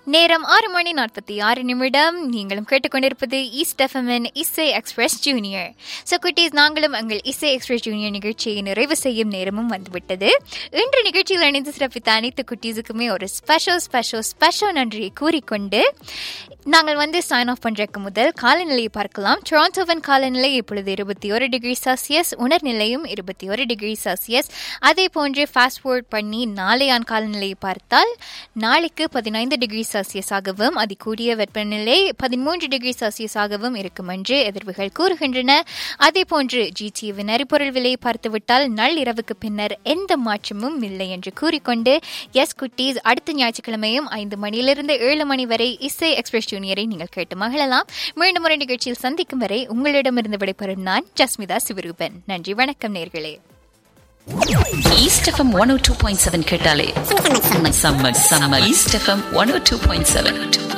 நேரம் ஆறு மணி நாற்பத்தி ஆறு நிமிடம் நீங்களும் கேட்டுக்கொண்டிருப்பது ஈஸ்ட் எஃப்எம்என் இசை எக்ஸ்பிரஸ் ஜூனியர் ஸோ குட்டீஸ் நாங்களும் எங்கள் இசை எக்ஸ்பிரஸ் ஜூனியர் நிகழ்ச்சியை நிறைவு செய்யும் நேரமும் வந்துவிட்டது இன்று நிகழ்ச்சியில் இணைந்து சிறப்பித்த அனைத்து குட்டீஸுக்குமே ஒரு ஸ்பெஷல் ஸ்பெஷல் ஸ்பெஷல் நன்றியை கூறிக்கொண்டு நாங்கள் வந்து சைன் ஆஃப் பண்ணுறதுக்கு முதல் காலநிலையை பார்க்கலாம் டொராண்டோவின் காலநிலை இப்பொழுது இருபத்தி ஒரு டிகிரி செல்சியஸ் உணர்நிலையும் இருபத்தி ஒரு டிகிரி செல்சியஸ் அதே போன்று ஃபாஸ்ட் ஃபோர்ட் பண்ணி நாளையான் காலநிலையை பார்த்தால் நாளைக்கு பதினைந்து டிகிரி செல்சியஸாகவும் அதி கூடிய வெப்பநிலை பதிமூன்று டிகிரி செல்சியஸாகவும் இருக்கும் என்று எதிர்வுகள் கூறுகின்றன அதே போன்று ஜிடிவின் எரிபொருள் விலையை பார்த்துவிட்டால் நள்ளிரவுக்கு பின்னர் எந்த மாற்றமும் இல்லை என்று கூறிக்கொண்டு எஸ் குட்டீஸ் அடுத்த ஞாயிற்றுக்கிழமையும் ஐந்து மணியிலிருந்து ஏழு மணி வரை இசை எக்ஸ்பிரஸ் ஜூனியரை நீங்கள் கேட்டு மகிழலாம் மீண்டும் ஒரு நிகழ்ச்சியில் சந்திக்கும் வரை உங்களிடமிருந்து விடைபெறும் நான் ஜஸ்மிதா சிவரூபன் நன்றி வணக்கம் நேர்களே East FM one O two point seven கேட்டாலே செம்ம செம்ம East FM one O two point seven